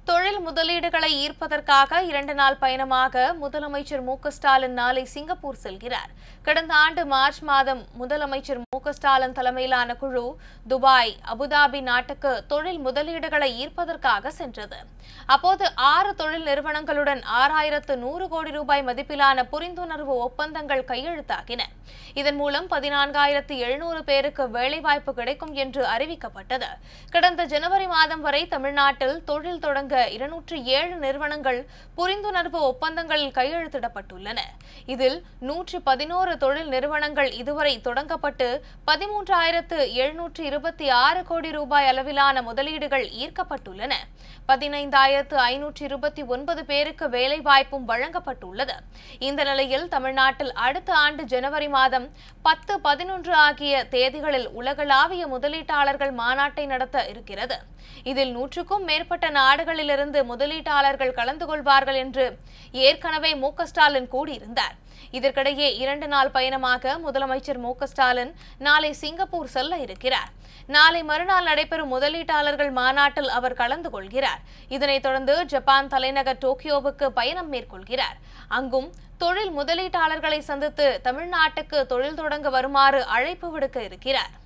தொழில் முதலீடுகளை ஈர்ப்பதற்காக இரண்டு நாள் பயணமாக முதலமைச்சர் மு க ஸ்டாலின் நாளை சிங்கப்பூர் செல்கிறார் கடந்த ஆண்டு மார்ச் மாதம் முதலமைச்சர் மு க ஸ்டாலின் தலைமையிலான குழு துபாய் அபுதாபி நாட்டுக்கு தொழில் முதலீடுகளை ஈர்ப்பதற்காக சென்றது அப்போது ஆறு தொழில் நிறுவனங்களுடன் ஆறாயிரத்து நூறு கோடி ரூபாய் மதிப்பிலான புரிந்துணர்வு ஒப்பந்தங்கள் கையெழுத்தாகின இதன் மூலம் பதினான்காயிரத்து எழுநூறு பேருக்கு வேலைவாய்ப்பு கிடைக்கும் என்று அறிவிக்கப்பட்டது கடந்த ஜனவரி மாதம் வரை தமிழ்நாட்டில் தொழில் தொடங்க இருநூற்று ஏழு நிறுவனங்கள் புரிந்துணர்வு ஒப்பந்தங்களில் கையெழுத்திடப்பட்டுள்ளன இதில் நூற்றி பதினோரு தொழில் நிறுவனங்கள் இதுவரை தொடங்கப்பட்டு பதிமூன்றாயிரத்து எழுநூற்று இருபத்தி ஆறு கோடி ரூபாய் அளவிலான முதலீடுகள் ஈர்க்கப்பட்டுள்ளன பதினைந்தாயிரத்து ஐநூற்று இருபத்தி ஒன்பது பேருக்கு வேலைவாய்ப்பும் வழங்கப்பட்டுள்ளது இந்த நிலையில் தமிழ்நாட்டில் அடுத்த ஆண்டு ஜனவரி மாதம் பத்து பதினொன்று ஆகிய தேதிகளில் உலகளாவிய முதலீட்டாளர்கள் மாநாட்டை நடத்த இருக்கிறது இதில் நூற்றுக்கும் மேற்பட்ட நாடுகளிலிருந்து முதலீட்டாளர்கள் கலந்து கொள்வார்கள் என்று ஏற்கனவே மு க ஸ்டாலின் கூறியிருந்தார் இதற்கிடையே இரண்டு நாள் பயணமாக முதலமைச்சர் மு க ஸ்டாலின் நாளை சிங்கப்பூர் செல்ல இருக்கிறார் நாளை மறுநாள் நடைபெறும் முதலீட்டாளர்கள் மாநாட்டில் அவர் கலந்து கொள்கிறார் இதனைத் தொடர்ந்து ஜப்பான் தலைநகர் டோக்கியோவுக்கு பயணம் மேற்கொள்கிறார் அங்கும் தொழில் முதலீட்டாளர்களை சந்தித்து தமிழ்நாட்டுக்கு தொழில் தொடங்க வருமாறு அழைப்பு விடுக்க இருக்கிறார்